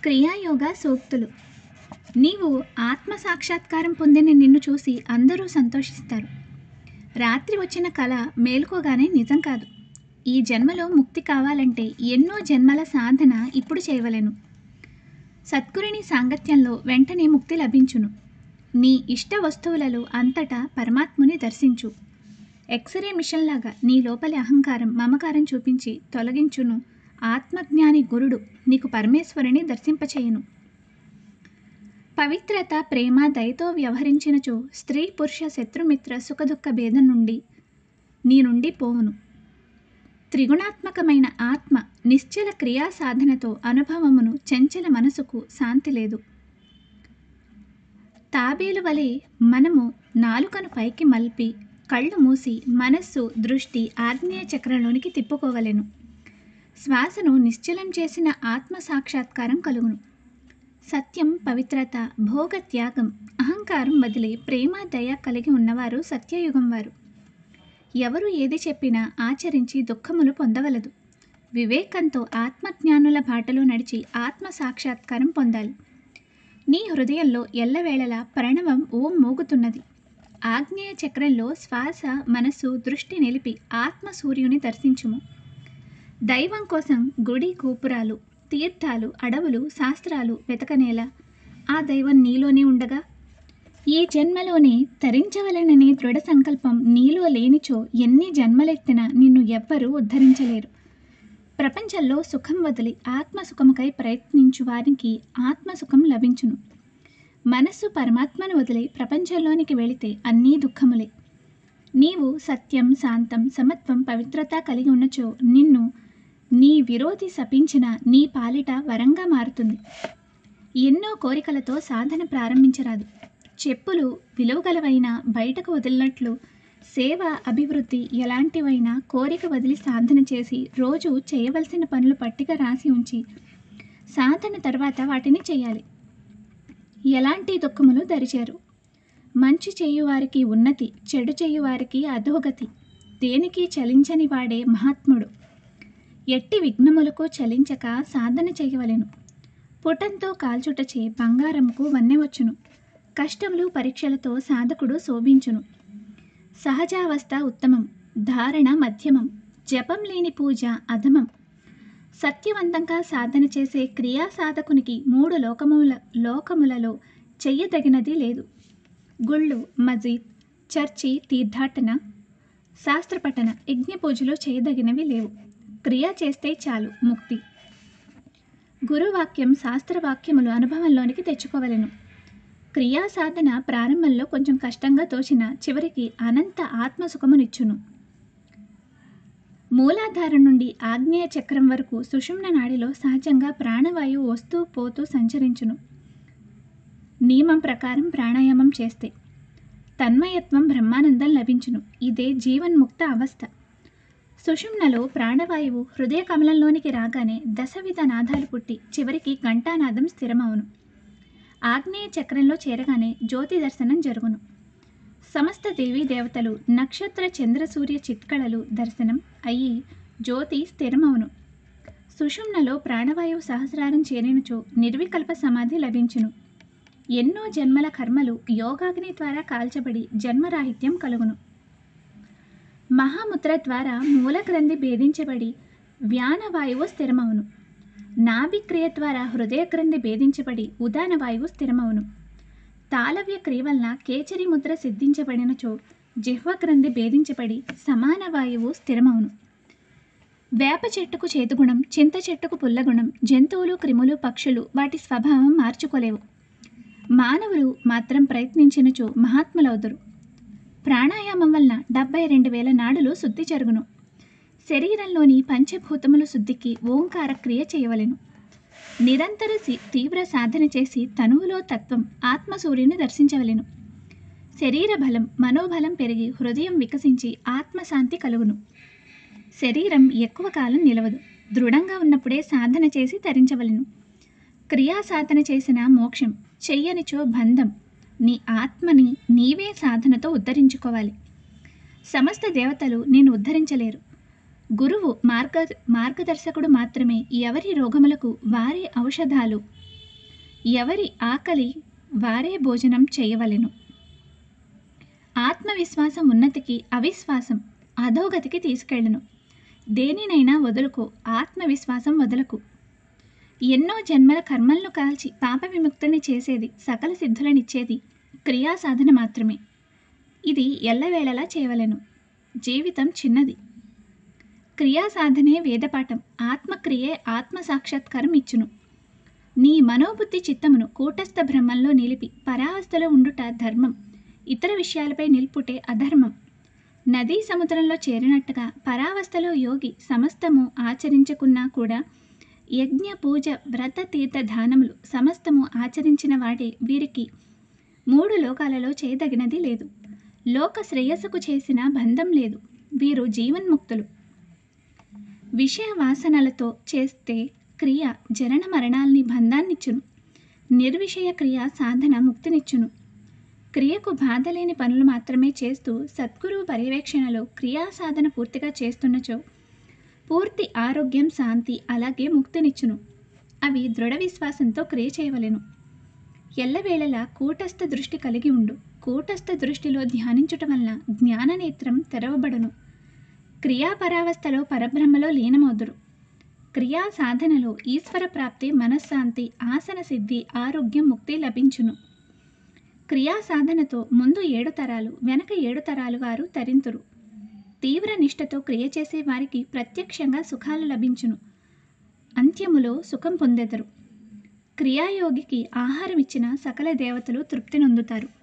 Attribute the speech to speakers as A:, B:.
A: క్రియాయోగ సూక్తులు నీవు ఆత్మ సాక్షాత్కారం పొందిన నిన్ను చూసి అందరూ సంతోషిస్తారు రాత్రి వచ్చిన కళ మేలుకోగానే నిజం కాదు ఈ జన్మలో ముక్తి కావాలంటే ఎన్నో జన్మల సాధన ఇప్పుడు చేయవలెను సద్గురుని సాంగత్యంలో వెంటనే ముక్తి లభించును నీ ఇష్ట వస్తువులలో అంతటా పరమాత్ముని దర్శించు ఎక్స్రే మిషన్ లాగా నీ లోపలి అహంకారం మమకారం చూపించి తొలగించును ఆత్మజ్ఞాని గురుడు నీకు పరమేశ్వరుని దర్శింపచేయును పవిత్రత ప్రేమ దయతో వ్యవహరించినచో స్త్రీ పురుష శత్రుమిత్ర సుఖదుఖ భేదం నుండి నీ నుండి పోవును త్రిగుణాత్మకమైన ఆత్మ నిశ్చల క్రియా సాధనతో అనుభవమును చంచల మనసుకు శాంతి లేదు తాబేలు వలె మనము నాలుకను పైకి మలిపి కళ్ళు మూసి మనస్సు దృష్టి ఆగ్నేయ చక్రంలోనికి తిప్పుకోవలెను శ్వాసను నిశ్చలం చేసిన ఆత్మ సాక్షాత్కారం కలుగును సత్యం పవిత్రత భోగ త్యాగం అహంకారం వదిలే ప్రేమ దయ కలిగి ఉన్నవారు సత్యయుగం వారు ఎవరు ఏది చెప్పినా ఆచరించి దుఃఖములు పొందవలదు వివేకంతో ఆత్మజ్ఞానుల బాటలో నడిచి ఆత్మ సాక్షాత్కారం పొందాలి నీ హృదయంలో ఎల్లవేళలా ప్రణవం ఓం మోగుతున్నది ఆగ్నేయ చక్రంలో శ్వాస మనసు దృష్టి నిలిపి ఆత్మ సూర్యుని దర్శించుము దైవం కోసం గుడి గోపురాలు తీర్థాలు అడవులు శాస్త్రాలు వెతకనేలా ఆ దైవం నీలోనే ఉండగా ఈ జన్మలోనే తరించవలననే దృఢ సంకల్పం నీలో లేనిచో ఎన్ని జన్మలెత్తినా నిన్ను ఎవ్వరూ ఉద్ధరించలేరు ప్రపంచంలో సుఖం వదిలి ఆత్మసుఖముకై ప్రయత్నించు వారికి ఆత్మసుఖం లభించును మనస్సు పరమాత్మను వదిలి ప్రపంచంలోనికి వెళితే అన్నీ దుఃఖములే నీవు సత్యం శాంతం సమత్వం పవిత్రత కలిగి ఉన్నచో నిన్ను నీ విరోధి శపించిన నీ పాలిట వరంగా మారుతుంది ఎన్నో కోరికలతో సాధన ప్రారంభించరాదు చెప్పులు విలువగలవైన బయటకు వదిలినట్లు సేవ అభివృద్ధి ఎలాంటివైనా కోరిక వదిలి సాధన చేసి రోజు చేయవలసిన పనులు పట్టిక రాసి ఉంచి సాధన తర్వాత వాటిని చేయాలి ఎలాంటి దుఃఖములు దరిచారు మంచి చేయువారికి ఉన్నతి చెడు చేయువారికి అధోగతి దేనికి చలించని వాడే మహాత్ముడు ఎట్టి విఘ్నములకు చలించక సాధన చేయవలెను పుటంతో కాల్చుటచే బంగారంకు వన్నెవచ్చును కష్టములు పరీక్షలతో సాధకుడు శోభించును సహజావస్థ ఉత్తమం ధారణ మధ్యమం జపం లేని పూజ అధమం సత్యవంతంగా సాధన చేసే క్రియా సాధకునికి మూడు లోకముల లోకములలో చెయ్యదగినది లేదు గుళ్ళు మజీద్ చర్చి తీర్థాటన శాస్త్రపఠన యజ్ఞ పూజలు చేయదగినవి లేవు క్రియ చేస్తే చాలు ముక్తి గురువాక్యం శాస్త్రవాక్యములు అనుభవంలోనికి తెచ్చుకోవలెను క్రియా సాధన ప్రారంభంలో కొంచెం కష్టంగా తోచిన చివరికి అనంత ఆత్మసుఖమునిచ్చును మూలాధారం నుండి ఆగ్నేయ చక్రం వరకు సుషుమ్న నాడిలో సహజంగా ప్రాణవాయువు వస్తూ పోతూ సంచరించును నియమం ప్రకారం ప్రాణాయామం చేస్తే తన్మయత్వం బ్రహ్మానందం లభించును ఇదే జీవన్ముక్త అవస్థ సుషుమ్నలో ప్రాణవాయువు హృదయ కమలంలోనికి రాగానే దశవిధ నాదాలు పుట్టి చివరికి ఘంటానాదం స్థిరమవును ఆగ్నేయ చక్రంలో చేరగానే జ్యోతి దర్శనం జరుగును సమస్త దేవీ దేవతలు నక్షత్ర చంద్ర సూర్య చిత్కళలు దర్శనం అయ్యి జ్యోతి స్థిరమవును సుషుమ్నలో ప్రాణవాయువు సహస్రారం చేరినచో నిర్వికల్ప సమాధి లభించును ఎన్నో జన్మల కర్మలు యోగాగ్ని ద్వారా కాల్చబడి జన్మరాహిత్యం కలుగును మహాముద్ర ద్వారా మూలగ్రంథి భేదించబడి వ్యానవాయువు స్థిరమవును నాభిక్రియ ద్వారా హృదయ గ్రంథి భేదించబడి ఉదాన వాయువు స్థిరమవును తాళవ్య క్రియ వలన కేచరి ముద్ర సిద్ధించబడినచో జిహ్వ గ్రంథి భేదించబడి సమాన వాయువు స్థిరమవును వేప చెట్టుకు చేతుగుణం చింత చెట్టుకు పుల్లగుణం జంతువులు క్రిములు పక్షులు వాటి స్వభావం మార్చుకోలేవు మానవులు మాత్రం ప్రయత్నించినచో మహాత్ములవుదురు ప్రాణాయామం వలన డెబ్బై రెండు వేల నాడులు శుద్ధి జరుగును శరీరంలోని పంచభూతముల శుద్ధికి ఓంకార క్రియ చేయవలెను నిరంతర తీవ్ర సాధన చేసి తనువులో తత్వం ఆత్మసూర్యుని దర్శించవలెను శరీర బలం మనోబలం పెరిగి హృదయం వికసించి ఆత్మశాంతి కలుగును శరీరం ఎక్కువ కాలం నిలవదు దృఢంగా ఉన్నప్పుడే సాధన చేసి తరించవలెను క్రియా సాధన చేసిన మోక్షం చెయ్యనిచో బంధం నీ ఆత్మని నీవే సాధనతో ఉద్ధరించుకోవాలి సమస్త దేవతలు నేను ఉద్ధరించలేరు గురువు మార్గ మార్గదర్శకుడు మాత్రమే ఎవరి రోగములకు వారి ఔషధాలు ఎవరి ఆకలి వారే భోజనం చేయవలెను ఆత్మవిశ్వాసం ఉన్నతికి అవిశ్వాసం అధోగతికి తీసుకెళ్ళను దేనినైనా వదులుకో ఆత్మవిశ్వాసం వదలకు ఎన్నో జన్మల కర్మలను కాల్చి పాప విముక్తిని చేసేది సకల సిద్ధులనిచ్చేది క్రియా సాధన మాత్రమే ఇది ఎల్లవేళలా చేయవలెను జీవితం చిన్నది క్రియా సాధనే వేదపాఠం ఆత్మక్రియే ఆత్మ సాక్షాత్కారం ఇచ్చును నీ మనోబుద్ధి చిత్తమును కూటస్థ బ్రహ్మంలో నిలిపి పరావస్థలో ఉండుట ధర్మం ఇతర విషయాలపై నిల్పుటే అధర్మం నదీ సముద్రంలో చేరినట్టుగా పరావస్థలో యోగి సమస్తము ఆచరించకున్నా కూడా యజ్ఞ పూజ వ్రత తీర్థ దానములు సమస్తము ఆచరించిన వాడే వీరికి మూడు లోకాలలో చేయదగినది లేదు లోక శ్రేయస్సుకు చేసిన బంధం లేదు వీరు జీవన్ముక్తులు విషయ వాసనలతో చేస్తే క్రియ జనన మరణాల్ని బంధాన్నిచ్చును నిర్విషయ క్రియ సాధన ముక్తినిచ్చును క్రియకు బాధ లేని పనులు మాత్రమే చేస్తూ సద్గురువు పర్యవేక్షణలో క్రియా సాధన పూర్తిగా చేస్తున్నచో పూర్తి ఆరోగ్యం శాంతి అలాగే ముక్తినిచ్చును అవి దృఢ విశ్వాసంతో క్రియ చేయవలెను ఎల్లవేళలా కూటస్థ దృష్టి కలిగి ఉండు కూటస్థ దృష్టిలో ధ్యానించుట వలన జ్ఞాననేత్రం తెరవబడును క్రియాపరావస్థలో పరబ్రహ్మలో లీనమవుదురు క్రియా సాధనలో ఈశ్వర ప్రాప్తి మనశ్శాంతి ఆసన సిద్ధి ఆరోగ్యం ముక్తి లభించును క్రియా సాధనతో ముందు ఏడు తరాలు వెనక ఏడు తరాలు వారు తరింతురు తీవ్ర నిష్ఠతో క్రియ చేసే వారికి ప్రత్యక్షంగా సుఖాలు లభించును అంత్యములో సుఖం పొందెదరు క్రియాయోగికి ఆహారం ఇచ్చిన సకల దేవతలు తృప్తి నొందుతారు